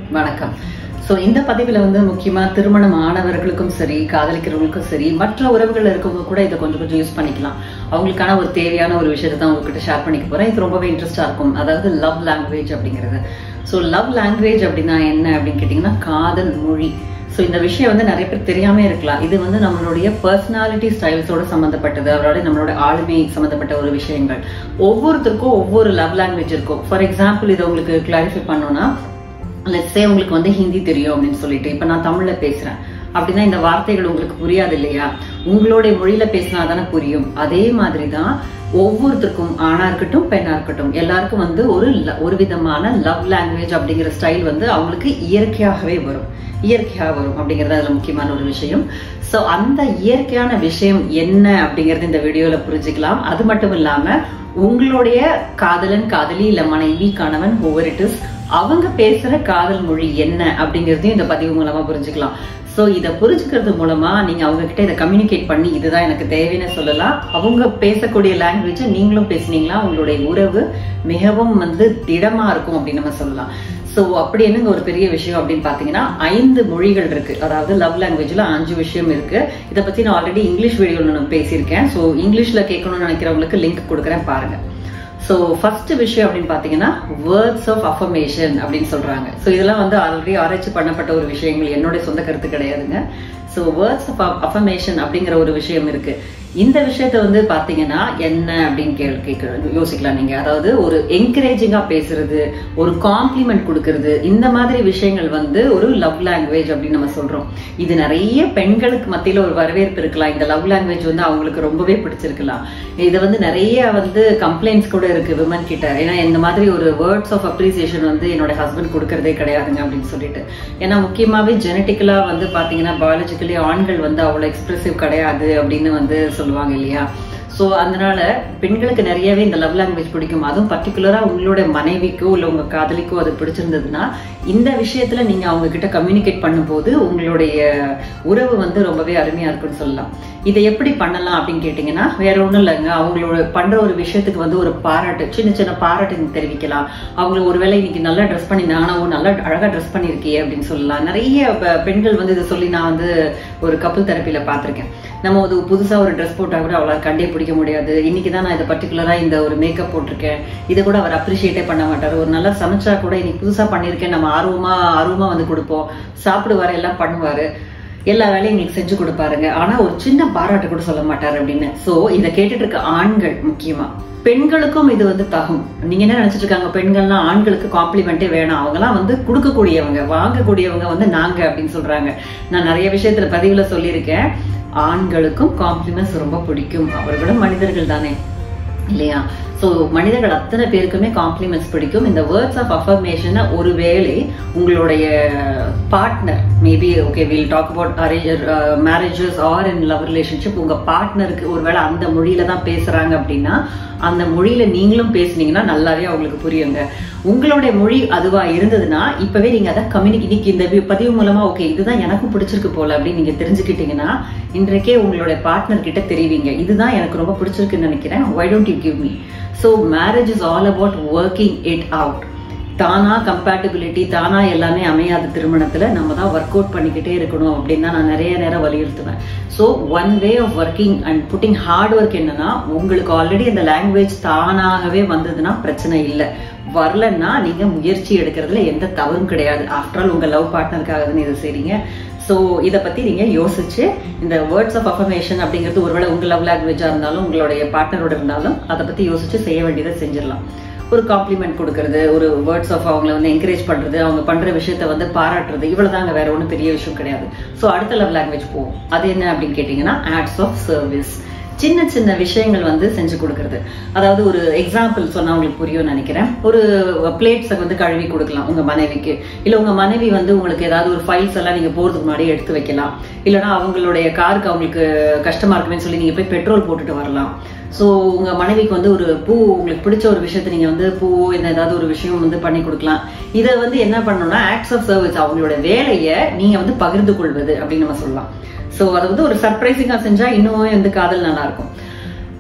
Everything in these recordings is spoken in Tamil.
வணக்கம் சோ இந்த பதிவுல வந்து முக்கியமா திருமணம் ஆனவர்களுக்கும் சரி காதலிக்கிறவங்களுக்கும் சரி மற்ற உறவுகள் இருக்கவங்க கூட இதை கொஞ்சம் கொஞ்சம் யூஸ் பண்ணிக்கலாம் அவங்களுக்கான ஒரு தேவையான ஒரு விஷயத்தை தான் உங்ககிட்ட ஷேர் பண்ணிக்க போறேன் இது ரொம்பவே இன்ட்ரெஸ்டா இருக்கும் அதாவது லவ் லாங்குவேஜ் அப்படிங்கிறது சோ லவ் லாங்குவேஜ் அப்படின்னா என்ன அப்படின்னு கேட்டீங்கன்னா காதல் மொழி ஸோ இந்த விஷயம் வந்து நிறைய பேர் தெரியாம இருக்கலாம் இது வந்து நம்மளுடைய பர்சனாலிட்டி ஸ்டைல்ஸோட சம்பந்தப்பட்டது அவரோட நம்மளோட ஆளுமை சம்பந்தப்பட்ட ஒரு விஷயங்கள் ஒவ்வொருத்தருக்கும் ஒவ்வொரு லவ் லாங்குவேஜ் இருக்கும் ஃபார் எக்ஸாம்பிள் இதை உங்களுக்கு கிளாரிஃபை பண்ணோம்னா லெட்ஸே உங்களுக்கு வந்து ஹிந்தி தெரியும் அப்படின்னு சொல்லிட்டு இப்ப நான் தமிழ்ல பேசுறேன் அப்படின்னா இந்த வார்த்தைகள் உங்களுக்கு புரியாது இல்லையா உங்களுடைய மொழியில பேசினா தானே புரியும் அதே மாதிரிதான் ஒவ்வொருத்தருக்கும் ஆணா இருக்கட்டும் பெண்ணா இருக்கட்டும் எல்லாருக்கும் வந்து ஒரு ல- ஒரு விதமான லவ் லாங்குவேஜ் அப்படிங்கிற ஸ்டைல் வந்து அவங்களுக்கு இயற்கையாகவே வரும் இயற்கையாக வரும் அப்படிங்கறது அதுல முக்கியமான ஒரு விஷயம் சோ அந்த இயற்கையான விஷயம் என்ன அப்படிங்கறது இந்த வீடியோல புரிஞ்சுக்கலாம் அது மட்டும் இல்லாம உங்களுடைய காதலன் காதலி இல்ல மனைவி கணவன் ஒவ்வொரு இட் இஸ் அவங்க பேசுற காதல் மொழி என்ன அப்படிங்கறதையும் இந்த பதிவு மூலமா புரிஞ்சுக்கலாம் சோ இத புரிஞ்சுக்கிறது மூலமா நீங்க அவங்க கிட்ட இதை கம்யூனிகேட் பண்ணி இதுதான் எனக்கு தேவைன்னு சொல்லலாம் அவங்க பேசக்கூடிய லாங்குவேஜ் நீங்களும் பேசுனீங்களா உங்களுடைய உறவு மிகவும் வந்து திடமா இருக்கும் அப்படின்னு நம்ம சொல்லலாம் சோ அப்படி என்னங்க ஒரு பெரிய விஷயம் அப்படின்னு பாத்தீங்கன்னா ஐந்து மொழிகள் இருக்கு அதாவது லவ் லாங்குவேஜ்ல அஞ்சு விஷயம் இருக்கு இத பத்தி நான் ஆல்ரெடி இங்கிலீஷ் வீடியோல நான் பேசியிருக்கேன் சோ இங்கிலீஷ்ல கேட்கணும்னு நினைக்கிறவங்களுக்கு லிங்க் கொடுக்குறேன் பாருங்க சோ ஃபர்ஸ்ட் விஷயம் அப்படின்னு பாத்தீங்கன்னா வேர்ட்ஸ் ஆஃப் அஃபர்மேஷன் அப்படின்னு சொல்றாங்க சோ இதெல்லாம் வந்து ஆல்ரெடி ஆராய்ச்சி பண்ணப்பட்ட ஒரு விஷயங்கள் என்னுடைய சொந்த கருத்து கிடையாதுங்க சோ வேர்ட்ஸ் ஆஃப் அஃபர்மேஷன் அப்படிங்கிற ஒரு விஷயம் இருக்கு இந்த விஷயத்த வந்து பாத்தீங்கன்னா என்ன அப்படின்னு கேள் கேட்க யோசிக்கலாம் நீங்க அதாவது ஒரு என்கரேஜிங்கா பேசுறது ஒரு காம்ப்ளிமெண்ட் கொடுக்கறது இந்த மாதிரி விஷயங்கள் வந்து ஒரு லவ் லாங்குவேஜ் அப்படின்னு நம்ம சொல்றோம் இது நிறைய பெண்களுக்கு மத்தியில ஒரு வரவேற்பு இருக்கலாம் இந்த லவ் லாங்குவேஜ் வந்து அவங்களுக்கு ரொம்பவே பிடிச்சிருக்கலாம் இது வந்து நிறைய வந்து கம்ப்ளைண்ட்ஸ் கூட இருக்கு விமன் கிட்ட ஏன்னா இந்த மாதிரி ஒரு வேர்ட்ஸ் ஆஃப் அப்ரிசியேஷன் வந்து என்னோட ஹஸ்பண்ட் கொடுக்கறதே கிடையாதுங்க அப்படின்னு சொல்லிட்டு ஏன்னா முக்கியமாவே ஜெனட்டிக்கலா வந்து பாத்தீங்கன்னா பயாலஜிக்கலி ஆண்கள் வந்து அவ்வளவு எக்ஸ்பிரசிவ் கிடையாது அப்படின்னு வந்து சொல்லுவாங்க இல்லையா சோ அதனால பெண்களுக்கு நிறையவே இந்த லவ் லாங்குவேஜ் பிடிக்கும் அதுவும் பர்டிகுலரா உங்களோட மனைவிக்கோ இல்ல உங்க காதலிக்கோ அது பிடிச்சிருந்ததுன்னா இந்த விஷயத்துல நீங்க அவங்க கிட்ட கம்யூனிகேட் பண்ணும்போது உங்களுடைய உறவு வந்து ரொம்பவே அருமையா இருக்கும்னு சொல்லலாம் இதை எப்படி பண்ணலாம் அப்படின்னு கேட்டீங்கன்னா வேற ஒண்ணும் இல்லைங்க அவங்களோட பண்ற ஒரு விஷயத்துக்கு வந்து ஒரு பாராட்டு சின்ன சின்ன பாராட்டு நீங்க தெரிவிக்கலாம் அவங்க ஒருவேளை இன்னைக்கு நல்லா ட்ரெஸ் பண்ணியிருந்தாங்கன்னா ஓ நல்லா அழகா ட்ரெஸ் பண்ணிருக்கியே அப்படின்னு சொல்லலாம் நிறைய பெ- பெண்கள் வந்து இதை சொல்லி நான் வந்து ஒரு கப்பல் தெரப்பியில பார்த்திருக்கேன் நம்ம ஒரு புதுசா ஒரு ட்ரெஸ் போட்டா கூட அவளால் கண்டே பிடிக்க முடியாது இன்னைக்கு தான் நான் இதை பர்டிகுலரா இந்த ஒரு மேக்கப் போட்டிருக்கேன் இதை கூட அவர் அப்ரிஷியேட்டே பண்ண மாட்டாரு ஒரு நல்லா சமைச்சா கூட இன்னைக்கு புதுசா பண்ணியிருக்கேன் நம்ம ஆர்வமா ஆர்வமா வந்து கொடுப்போம் சாப்பிடுவாரு எல்லாம் பண்ணுவாரு எல்லா வேலையும் எங்களுக்கு செஞ்சு கொடுப்பாருங்க ஆனா ஒரு சின்ன பாராட்டு கூட சொல்ல மாட்டாரு அப்படின்னு சோ இதை கேட்டுட்டு இருக்க ஆண்கள் முக்கியமா பெண்களுக்கும் இது வந்து தகும் நீங்க என்ன நினைச்சிட்டு இருக்காங்க பெண்கள்லாம் ஆண்களுக்கு காம்ப்ளிமெண்டே வேணாம் அவங்கலாம் வந்து கொடுக்கக்கூடியவங்க வாங்கக்கூடியவங்க வந்து நாங்க அப்படின்னு சொல்றாங்க நான் நிறைய விஷயத்துல பதிவுல சொல்லியிருக்கேன் ஆண்களுக்கும் காம்ப்ளிமெண்ட்ஸ் ரொம்ப பிடிக்கும் அவர்களும் மனிதர்கள் தானே இல்லையா சோ மனிதர்கள் அத்தனை பேருக்குமே காம்ப்ளிமெண்ட்ஸ் பிடிக்கும் இந்த வேர்ட்ஸ் ஆஃப் அஃபர்மேஷனை ஒருவேளை உங்களுடைய partner maybe okay will talk about arrange marriages or in love relationship உங்க பார்ட்னருக்கு ஒருவேளை அந்த மொழியில தான் பேசுறாங்க அப்படின்னா அந்த மொழியில நீங்களும் பேசுனீங்கன்னா நல்லாவே அவங்களுக்கு புரியுங்க உங்களுடைய மொழி அதுவா இருந்ததுன்னா இப்பவே நீங்க அதை கம்யூனிகே இன்னைக்கு இந்த வி- பதிவு மூலமா ஓகே இதுதான் எனக்கும் பிடிச்சிருக்கு போல அப்படின்னு நீங்க தெரிஞ்சுக்கிட்டீங்கன்னா இன்றைக்கே உங்களுடைய பார்ட்னர் கிட்ட தெரிவிங்க இதுதான் எனக்கு ரொம்ப பிடிச்சிருக்குன்னு நினைக்கிறேன் why don't you give me so marriage is all about working it out தானா கம்பேட்டபிலிட்டி தானா எல்லாமே அமையாத திருமணத்துல நம்ம தான் ஒர்க் அவுட் பண்ணிக்கிட்டே இருக்கணும் அப்படின்னு தான் நான் நிறைய நேரம் வலியுறுத்துவேன் so one way of working and putting hard work என்னன்னா உங்களுக்கு ஆல்ரெடி அந்த லாங்குவேஜ் தானாகவே வந்ததுன்னா பிரச்சனை இல்லை வரலன்னா நீங்க முயற்சி எடுக்கிறதுல எந்த தவறும் கிடையாது ஆஃப்டர் ஆல் உங்க லவ் பார்ட்னருக்காக தானே இதை செய்றீங்க ஸோ இதை பத்தி நீங்க யோசிச்சு இந்த வேர்ட்ஸ் ஆஃப் அஃபர்மேஷன் அப்படிங்கிறது ஒருவேளை உங்க லவ் லாங்குவேஜா இருந்தாலும் உங்களுடைய பார்ட்னரோட இருந்தாலும் அதை பத்தி யோசிச்சு செய்ய வேண்டியதை செஞ்சிடலாம் ஒரு காம்ப்ளிமெண்ட் கொடுக்கறது ஒரு வேர்ட்ஸ் ஆஃப் அவங்கள வந்து என்கரேஜ் பண்றது அவங்க பண்ற விஷயத்த வந்து பாராட்டுறது இவ்வளவுதாங்க வேற ஒன்றும் பெரிய விஷயம் கிடையாது ஸோ அடுத்த லவ் லாங்குவேஜ் போவோம் அது என்ன அப்படின்னு கேட்டீங்கன்னா ஆட்ஸ் ஆஃப் சர்வீஸ் சின்ன சின்ன விஷயங்கள் வந்து செஞ்சு கொடுக்கறது அதாவது ஒரு எக்ஸாம்பிள் சொன்னா உங்களுக்கு புரியும்னு நினைக்கிறேன் ஒரு பிளேட்ஸை வந்து கழுவி கொடுக்கலாம் உங்க மனைவிக்கு இல்ல உங்க மனைவி வந்து உங்களுக்கு ஏதாவது ஒரு ஃபைல்ஸ் எல்லாம் நீங்க போறதுக்கு முன்னாடி எடுத்து வைக்கலாம் இல்லைன்னா அவங்களுடைய காருக்கு அவங்களுக்கு கஷ்டமா இருக்குமே சொல்லி நீங்க போய் பெட்ரோல் போட்டுட்டு வரலாம் சோ உங்க மனைவிக்கு வந்து ஒரு பூ உங்களுக்கு பிடிச்ச ஒரு விஷயத்தை நீங்க வந்து பூ இந்த ஏதாவது ஒரு விஷயம் வந்து பண்ணி கொடுக்கலாம் இதை வந்து என்ன பண்ணணும்னா ஆக்ட்ஸ் ஆஃப் சர்வீஸ் அவங்களோட வேலையை நீங்க வந்து பகிர்ந்து கொள்வது அப்படின்னு நம்ம சொல்லலாம் சோ அதை வந்து ஒரு சர்ப்ரைசிங்கா செஞ்சா இன்னும் வந்து காதல் நல்லா இருக்கும்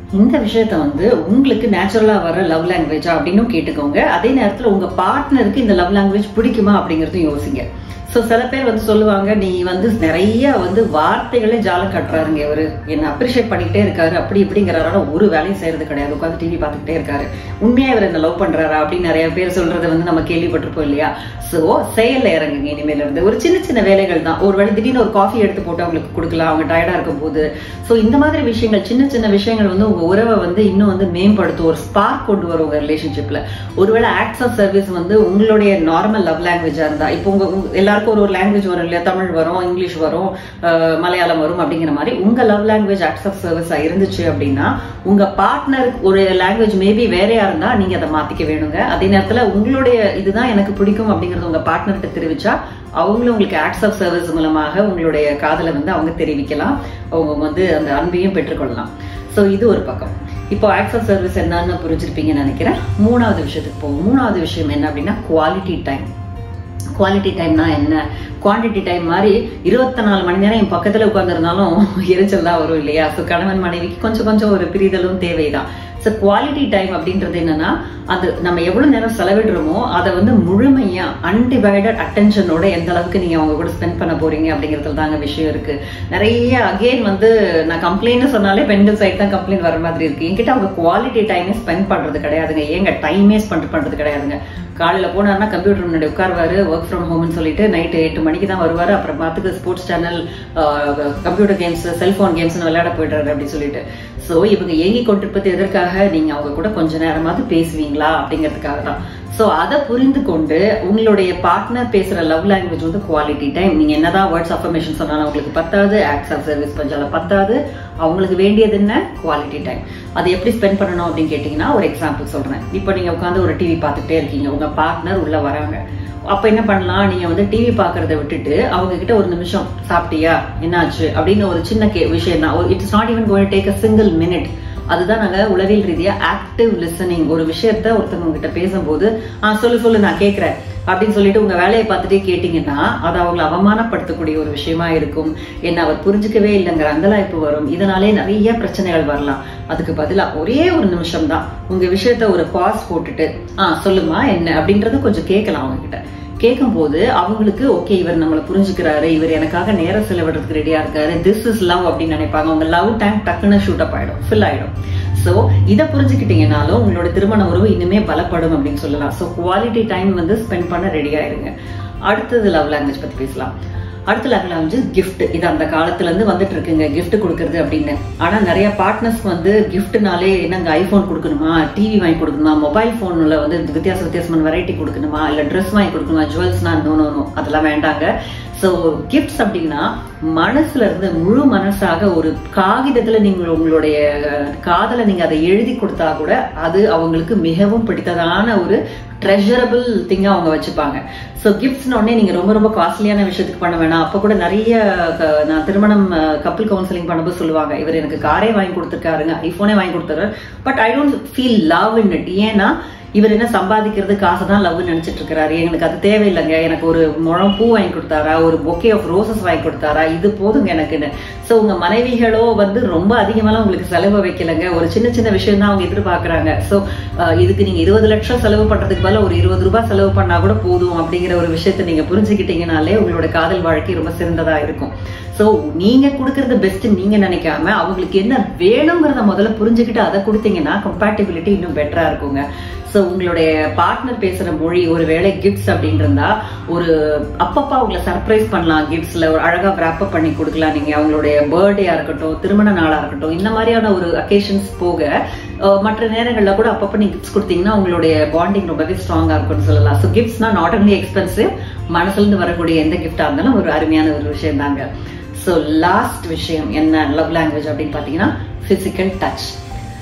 இந்த விஷயத்த வந்து உங்களுக்கு நேச்சுரலா வர லவ் லாங்குவேஜா அப்படின்னும் கேட்டுக்கோங்க அதே நேரத்துல உங்க பார்ட்னருக்கு இந்த லவ் லாங்குவேஜ் பிடிக்குமா அப்படிங்கறதையும் யோசிங்க ஸோ சில பேர் வந்து சொல்லுவாங்க நீ வந்து நிறைய வந்து வார்த்தைகளே ஜாலம் கட்டுறாருங்க இவரு என்ன அப்ரிஷியேட் பண்ணிக்கிட்டே இருக்காரு அப்படி இப்படிங்கிறாரால ஒரு வேலையும் செய்யறது கிடையாது உட்காந்து டிவி பார்த்துக்கிட்டே இருக்காரு உண்மையா இவர் என்ன லவ் பண்றாரா அப்படின்னு நிறைய பேர் சொல்றதை வந்து நம்ம கேள்விப்பட்டிருப்போம் இல்லையா ஸோ செயல்ல இறங்குங்க இனிமேல இருந்து ஒரு சின்ன சின்ன வேலைகள் தான் ஒரு வேளை திடீர்னு ஒரு காஃபி எடுத்து போட்டு அவங்களுக்கு கொடுக்கலாம் அவங்க டயர்டா இருக்கும் போது ஸோ இந்த மாதிரி விஷயங்கள் சின்ன சின்ன விஷயங்கள் வந்து உங்க உறவை வந்து இன்னும் வந்து மேம்படுத்தும் ஒரு ஸ்பார்க் கொண்டு வரும் உங்க ரிலேஷன்ஷிப்ல ஒருவேளை ஆக்ட்ஸ் ஆஃப் சர்வீஸ் வந்து உங்களுடைய நார்மல் லவ் லாங்குவேஜா இருந்தா இப்போ உங்க உங்க- எல்லாருக்கும் ஒரு ஒரு லாங்குவேஜ் வரும் இல்லையா தமிழ் வரும் இங்கிலீஷ் வரும் அஹ், மலையாளம் வரும் அப்படிங்கிற மாதிரி உங்க லவ் லாங்குவேஜ் ஆக்ட்ஸ் ஆஃப் சர்வீஸா இருந்துச்சு அப்படின்னா உங்க பார்ட்னர் ஒரு லாங்குவேஜ் மேபி வேறையா இருந்தா நீங்க அதை மாத்திக்க வேணுங்க அதே நேரத்துல உங்களுடைய இதுதான் எனக்கு பிடிக்கும் அப்படிங்கறது உங்க பார்ட்னர்கிட்ட தெரிவிச்சா அவங்களும் உங்களுக்கு ஆக்ட்ஸ் ஆஃப் சர்வீஸ் மூலமாக உங்களுடைய காதலை வந்து அவங்க தெரிவிக்கலாம் அவங்க வந்து அந்த அன்பையும் பெற்றுக்கொள்ளலாம் ஸோ இது ஒரு பக்கம் இப்போ ஆக்ட்ஸ் ஆஃப் சர்வீஸ் என்னன்னு புரிஞ்சிருப்பீங்கன்னு நினைக்கிறேன் மூணாவது விஷயத்துக்கு போவோம் மூணாவது விஷயம் என்ன அப்படின்னா குவாலிட்டி டைம் குவாலிட்டி டைம்னா என்ன குவான்டிட்டி டைம் மாதிரி இருபத்தி நாலு மணி நேரம் என் பக்கத்துல உட்காந்துருந்தாலும் எரிச்சல் தான் வரும் இல்லையா ஸோ கணவன் மனைவிக்கு கொஞ்சம் கொஞ்சம் ஒரு பிரிதலும் தேவைதான் ஸோ குவாலிட்டி டைம் அப்படின்றது என்னன்னா அது நம்ம எவ்வளவு நேரம் செலவிடுறோமோ அதை வந்து முழுமையா அன்டிவைடட் அட்டென்ஷனோட எந்த அளவுக்கு நீங்க அவங்க கூட ஸ்பெண்ட் பண்ண போறீங்க அப்படிங்கிறதுல தாங்க விஷயம் இருக்கு நிறைய அகெயின் வந்து நான் கம்ப்ளைண்ட் சொன்னாலே பெண்கள் சைடு தான் கம்ப்ளைண்ட் வர மாதிரி இருக்கு என்கிட்ட அவங்க குவாலிட்டி டைமே ஸ்பெண்ட் பண்றது கிடையாதுங்க ஏங்க டைமே ஸ்பெண்ட் பண்றது கிடையாதுங்க காலையில போனாருன்னா கம்ப்யூட்டர் முன்னாடி உட்காருவாரு ஒர்க் ஃப்ரம் ஹோம்னு சொல்லிட்டு நைட்டு எட்டு மணிக்கு தான் வருவாரு அப்புறம் பார்த்துக்கு sports channel computer games cellphone கேம்ஸ்னு விளையாட போயிடுறாரு அப்படின்னு சொல்லிட்டு சோ இவங்க ஏங்கி கொண்டிருப்பது எதற்காக நீங்க அவங்க கூட கொஞ்ச நேரமாவது பேசுவீங்களா அப்படிங்கிறதுக்காக தான் சோ அதை புரிந்து கொண்டு உங்களுடைய பார்ட்னர் பேசுற லவ் லாங்குவேஜ் வந்து குவாலிட்டி டைம் நீங்க என்னதான் வேர்ட்ஸ் அஃபர்மேஷன் சொன்னாலும் அவங்களுக்கு பத்தாது ஆக்ட்ஸ் ஆஃப் சர்வீஸ் பஞ்சால பத்தாது அவங்களுக்கு வேண்டியது என்ன குவாலிட்டி டைம் அது எப்படி ஸ்பெண்ட் பண்ணணும் அப்படின்னு கேட்டீங்கன்னா ஒரு எக்ஸாம்பிள் சொல்றேன் இப்போ நீங்க உட்காந்து ஒரு டிவி பார்த்துட்டே இருக்கீங்க உங்க பார்ட்னர் உள்ள வராங்க அப்ப என்ன பண்ணலாம் நீங்க வந்து டிவி பாக்குறத விட்டுட்டு அவங்க கிட்ட ஒரு நிமிஷம் சாப்பிட்டியா என்னாச்சு அப்படின்னு ஒரு சின்ன கே விஷயம் தான் it's not even going take a single minute அதுதான் நாங்க உளவியல் ரீதியா ஆக்டிவ் லிசனிங் ஒரு விஷயத்த ஒருத்தவங்க கிட்ட பேசும்போது ஆ சொல்லு சொல்லு நான் கேட்கறேன் அப்படின்னு சொல்லிட்டு உங்க வேலையை பார்த்துட்டே கேட்டீங்கன்னா அது அவங்களை அவமானப்படுத்தக்கூடிய ஒரு விஷயமா இருக்கும் என்ன அவர் புரிஞ்சுக்கவே இல்லைங்கிற அங்கலாய்ப்பு வரும் இதனாலே நிறைய பிரச்சனைகள் வரலாம் அதுக்கு பதிலா ஒரே ஒரு நிமிஷம் தான் உங்க விஷயத்த ஒரு பாஸ் போட்டுட்டு ஆ சொல்லுமா என்ன அப்படின்றத கொஞ்சம் கேட்கலாம் அவங்க கிட்ட கேட்கும்போது அவங்களுக்கு ஓகே இவர் நம்மளை புரிஞ்சுக்கிறாரு இவர் எனக்காக நேரம் செலவிடுறதுக்கு ரெடியா இருக்காரு திஸ் இஸ் லவ் அப்படின்னு நினைப்பாங்க அவங்க லவ் டைம் டக்குன்னு ஷூட் அப் ஆயிடும் ஃபில் ஆயிடும் சோ இதை புரிஞ்சுக்கிட்டீங்கனாலும் உங்களோட திருமண உறவு இன்னுமே பலப்படும் அப்படின்னு சொல்லலாம் சோ குவாலிட்டி டைம் வந்து ஸ்பெண்ட் பண்ண ரெடி ஆயிருங்க அடுத்தது லவ் லாங்குவேஜ் பத்தி பேசலாம் அடுத்த லெவலில் வந்து gift இது அந்த காலத்துல இருந்து வந்துட்டு இருக்குங்க gift கொடுக்கறது அப்படின்னு ஆனா நிறைய பார்ட்னர்ஸ் வந்து கிஃப்ட்னாலே என்னங்க ஐபோன் கொடுக்கணுமா டிவி வாங்கி கொடுக்கணுமா மொபைல் போன்ல வந்து வித்தியாச வித்தியாசமான வெரைட்டி கொடுக்கணுமா இல்ல ட்ரெஸ் வாங்கி கொடுக்கணுமா ஜுவல்ஸ்னா நோ நோ நோ அதெல்லாம் வேண்டாங்க சோ கிஃப்ட்ஸ் அப்படின்னா மனசுல இருந்து முழு மனசாக ஒரு காகிதத்துல நீங்க உங்களுடைய அஹ், காதலை நீங்க அதை எழுதி கொடுத்தா கூட அது அவங்களுக்கு மிகவும் பிடித்ததான ஒரு ட்ரெஷரபிள் திங்கா அவங்க வச்சுப்பாங்க ஸோ கிஃப்ட்ஸ்னு உடனே நீங்க ரொம்ப ரொம்ப காஸ்ட்லியான விஷயத்துக்கு பண்ண வேணாம் அப்போ கூட நிறைய க- நான் திருமணம் கப்பிள் கவுன்சிலிங் பண்ணும்போது சொல்லுவாங்க இவர் எனக்கு காரே வாங்கி கொடுத்துருக்காருங்க ஐபோனே வாங்கி கொடுத்தாரு but I don't feel love in it ஏன்னா இவர் என்ன சம்பாதிக்கிறது காசு தான் லவ் நினைச்சிட்டு இருக்கிறாரு எங்களுக்கு அது தேவையில்லைங்க எனக்கு ஒரு முழம் பூ வாங்கி கொடுத்தாரா ஒரு பொக்கே ஆஃப் ரோசஸ் வாங்கி கொடுத்தாரா இது போதுங்க எனக்குன்னு சோ உங்க மனைவிகளோ வந்து ரொம்ப அதிகமாலாம் உங்களுக்கு செலவு வைக்கலங்க ஒரு சின்ன சின்ன விஷயம் தான் அவங்க எதிர்பார்க்கறாங்க சோ இதுக்கு நீங்க இருபது லட்சம் செலவு பண்றதுக்கு பதிலா ஒரு இருபது ரூபாய் செலவு பண்ணா கூட போதும் அப்படிங்கிற ஒரு விஷயத்தை நீங்க புரிஞ்சுக்கிட்டீங்கனாலே உங்களோட காதல் வாழ்க்கை ரொம்ப சிறந்ததா இருக்கும் சோ நீங்க கொடுக்கறது பெஸ்ட் நீங்க நினைக்காம அவங்களுக்கு என்ன வேணுங்கிறத முதல்ல புரிஞ்சுக்கிட்டு அதை கொடுத்தீங்கன்னா கம்பேட்டிபிலிட்டி இன்னும் பெட்டரா இருக்குங்க சோ உங்களுடைய பார்ட்னர் பேசுற மொழி ஒரு வேளை கிஃப்ட்ஸ் அப்படின்னு இருந்தா ஒரு அப்பப்பா அவங்கள சர்ப்ரைஸ் பண்ணலாம் கிஃப்ட்ஸ்ல ஒரு அழகா wrap up பண்ணி கொடுக்கலாம் நீங்க அவங்களுடைய பர்த்டேயா இருக்கட்டும் திருமண நாளா இருக்கட்டும் இந்த மாதிரியான ஒரு அக்கேஷன்ஸ் போக அஹ், மற்ற நேரங்கள்ல கூட அப்பப்ப நீங்க கிஃப்ட்ஸ் கொடுத்தீங்கன்னா உங்களுடைய பாண்டிங் ரொம்பவே ஸ்ட்ராங்கா இருக்கும்னு சொல்லலாம் ஸோ கிஃப்ட்ஸ்னா நாட் ஒன்லி எக்ஸ்பென்சிவ் மனசுல இருந்து வரக்கூடிய எந்த கிஃப்டா இருந்தாலும் ஒரு அருமையான ஒரு விஷயம் தாங்க ஸோ லாஸ்ட் விஷயம் என்ன லவ் லாங்குவேஜ் அப்படின்னு பாத்தீங்கன்னா பிசிக்கல் டச்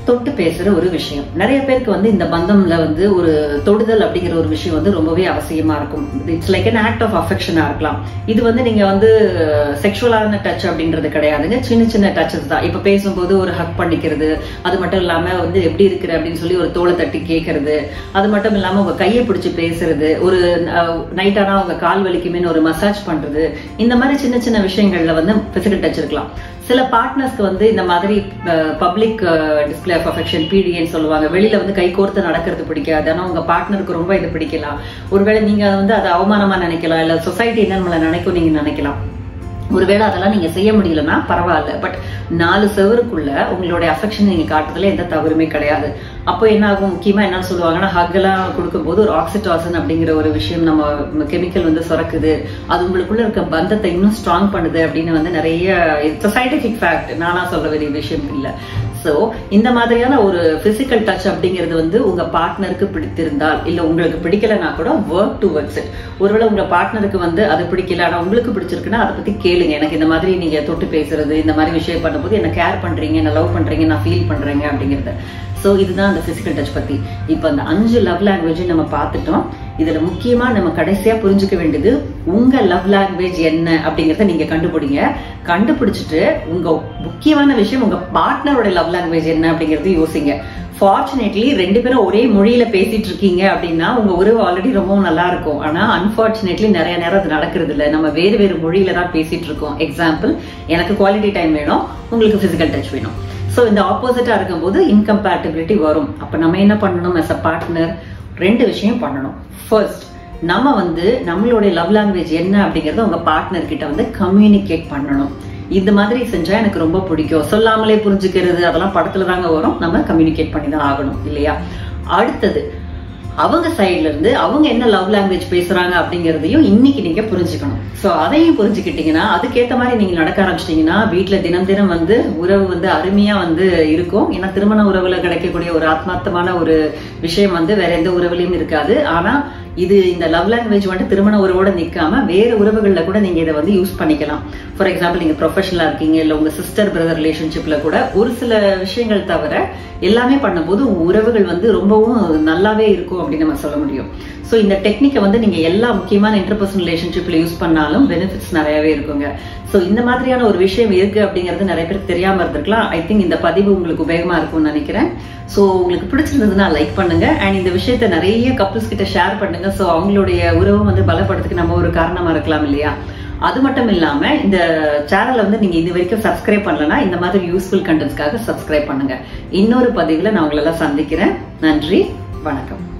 தொட்டு பேசுற ஒரு விஷயம் நிறைய பேருக்கு வந்து இந்த பந்தம்ல வந்து ஒரு தொடுதல் அப்படிங்கிற ஒரு விஷயம் வந்து ரொம்பவே அவசியமா இருக்கும் it's like an act of அஃபெக்ஷனா இருக்கலாம் இது வந்து நீங்க வந்து செக்ஷுவலான டச் அப்படின்றது கிடையாதுங்க சின்ன சின்ன டச்சஸ் தான் இப்ப பேசும்போது ஒரு ஹக் பண்ணிக்கிறது அது மட்டும் இல்லாம வந்து எப்படி இருக்கிற அப்படின்னு சொல்லி ஒரு தோலை தட்டி கேட்கறது அது மட்டும் இல்லாம உங்க கையை பிடிச்சு பேசுறது ஒரு நைட் ஆனா உங்க கால் வலிக்குமேன்னு ஒரு மசாஜ் பண்றது இந்த மாதிரி சின்ன சின்ன விஷயங்கள்ல வந்து பிசிக்கல் டச் இருக்கலாம் சில பார்ட்னர்ஸ்க்கு வந்து இந்த மாதிரி பப்ளிக் டிஸ்பிளே ஆஃப் அஃபெக்ஷன் பிடிஎன்னு சொல்லுவாங்க வெளியில வந்து கை கோர்த்து நடக்கிறது பிடிக்காது ஆனா உங்க பார்ட்னருக்கு ரொம்ப இது பிடிக்கலாம் ஒருவேளை நீங்க வந்து அதை அவமானமா நினைக்கலாம் இல்ல சொசைட்டி என்ன நம்மள நினைக்கும் நீங்க நினைக்கலாம் ஒருவேளை அதெல்லாம் நீங்க செய்ய முடியலன்னா பரவாயில்ல பட் நாலு செவருக்குள்ள உங்களுடைய அஃபெக்ஷன் நீங்க காட்டுறதுல எந்த தவறுமே கிடையாது அப்போ என்ன ஆகும் முக்கியமா என்ன சொல்லுவாங்கன்னா ஹக் எல்லாம் கொடுக்கும்போது ஒரு ஆக்சிடாசன் அப்படிங்கிற ஒரு விஷயம் நம்ம கெமிக்கல் வந்து சுரக்குது அது உங்களுக்குள்ள இருக்க பந்தத்தை இன்னும் ஸ்ட்ராங் பண்ணுது அப்படின்னு வந்து நிறைய சயின்டிபிக் ஃபேக்ட் நானா சொல்ல வேண்டிய விஷயம் இல்லை சோ இந்த மாதிரியான ஒரு பிசிக்கல் டச் அப்படிங்கிறது வந்து உங்க பார்ட்னருக்கு பிடித்திருந்தால் இல்ல உங்களுக்கு பிடிக்கலனா கூட ஒர்க் டுவர்ட்ஸ் இட் ஒருவேளை உங்க பார்ட்னருக்கு வந்து அது பிடிக்கல ஆனா உங்களுக்கு பிடிச்சிருக்குன்னா அதை பத்தி கேளுங்க எனக்கு இந்த மாதிரி நீங்க தொட்டு பேசுறது இந்த மாதிரி விஷயம் பண்ணும்போது என்ன கேர் பண்றீங்க என்ன லவ் பண்றீங்க நான் ஃபீல் பண்றேங்க அப்படிங்கறத சோ இதுதான் அந்த பிசிக்கல் டச் பத்தி இப்ப அந்த அஞ்சு லவ் லாங்குவேஜ் நம்ம பார்த்துட்டோம் இதுல முக்கியமா நம்ம கடைசியா புரிஞ்சுக்க வேண்டியது உங்க லவ் லாங்குவேஜ் என்ன அப்படிங்கறத நீங்க கண்டுபிடிங்க கண்டுபிடிச்சிட்டு உங்க முக்கியமான விஷயம் உங்க பார்ட்னரோட லவ் லாங்குவேஜ் என்ன அப்படிங்கறது யோசிங்க ஃபார்ச்சுனேட்லி ரெண்டு பேரும் ஒரே மொழியில பேசிட்டு இருக்கீங்க அப்படின்னா உங்க உறவு ஆல்ரெடி ரொம்பவும் நல்லா இருக்கும் ஆனா அன்பார்ச்சுனேட்லி நிறைய நேரம் அது நடக்கிறது இல்ல நம்ம வேறு வேறு மொழியில தான் பேசிட்டு இருக்கோம் எக்ஸாம்பிள் எனக்கு குவாலிட்டி டைம் வேணும் உங்களுக்கு பிசிக்கல் டச் வேணும் ஸோ இந்த ஆப்போசிட்டா இருக்கும்போது இன்கம்பேட்டபிலிட்டி வரும் அப்ப நம்ம என்ன பண்ணணும் as a பார்ட்னர் ரெண்டு விஷயம் பண்ணணும் ஃபர்ஸ்ட் நம்ம வந்து நம்மளுடைய லவ் லாங்குவேஜ் என்ன அப்படிங்கறத உங்க பார்ட்னர் கிட்ட வந்து கம்யூனிகேட் பண்ணணும் இந்த மாதிரி செஞ்சா எனக்கு ரொம்ப பிடிக்கும் சொல்லாமலே புரிஞ்சுக்கிறது அதெல்லாம் படத்துல தாங்க வரும் நம்ம கம்யூனிகேட் பண்ணி தான் ஆகணும் இல்லையா அடுத்தது அவங்க சைட்ல இருந்து அவங்க என்ன லவ் லாங்குவேஜ் பேசுறாங்க அப்படிங்கறதையும் இன்னைக்கு நீங்க புரிஞ்சுக்கணும் சோ அதையும் புரிஞ்சுக்கிட்டீங்கன்னா அதுக்கேத்த மாதிரி நீங்க நடக்க ஆரம்பிச்சிட்டீங்கன்னா வீட்டுல தினம் தினம் வந்து உறவு வந்து அருமையா வந்து இருக்கும் ஏன்னா திருமண உறவுல கிடைக்கக்கூடிய ஒரு ஆத்மார்த்தமான ஒரு விஷயம் வந்து வேற எந்த உறவுலயும் இருக்காது ஆனா இது இந்த லவ் லாங்குவேஜ் வந்து திருமண உறவோட நிக்காம வேற உறவுகள்ல கூட நீங்க இதை வந்து யூஸ் பண்ணிக்கலாம் ஃபார் எக்ஸாம்பிள் நீங்க ப்ரொஃபஷனலா இருக்கீங்க இல்ல உங்க சிஸ்டர் பிரதர் ரிலேஷன்ஷிப்ல கூட ஒரு சில விஷயங்கள் தவிர எல்லாமே பண்ணும்போது உங்க உறவுகள் வந்து ரொம்பவும் நல்லாவே இருக்கும் அப்படின்னு நம்ம சொல்ல முடியும் ஸோ இந்த டெக்னிக்கை வந்து நீங்க எல்லா முக்கியமான இன்டர்பர்சனல் ரிலேஷன்ஷிப்ல யூஸ் பண்ணாலும் பெனிஃபிட்ஸ் நிறையவே இருக்குங்க ஸோ இந்த மாதிரியான ஒரு விஷயம் இருக்கு அப்படிங்கிறது நிறைய பேருக்கு தெரியாம இருந்திருக்கலாம் ஐ திங்க் இந்த பதிவு உங்களுக்கு உபயோகமா இருக்கும்னு நினைக்கிறேன் ஸோ உங்களுக்கு பிடிச்சிருந்ததுன்னா லைக் பண்ணுங்க அண்ட் இந்த விஷயத்த நிறைய கப்புள்ஸ் கிட்ட ஷேர் பண்ணுங்க ஸோ அவங்களுடைய உறவு வந்து பலப்படுறதுக்கு நம்ம ஒரு காரணமா இருக்கலாம் இல்லையா அது மட்டும் இல்லாம இந்த சேனலை வந்து நீங்க இது வரைக்கும் சப்ஸ்கிரைப் பண்ணலனா இந்த மாதிரி யூஸ்ஃபுல் கண்டென்ட்ஸ்க்காக சப்ஸ்கிரைப் பண்ணுங்க இன்னொரு பதிவுல நான் உங்களெல்லாம் சந்திக்கிறேன் நன்றி வணக்கம்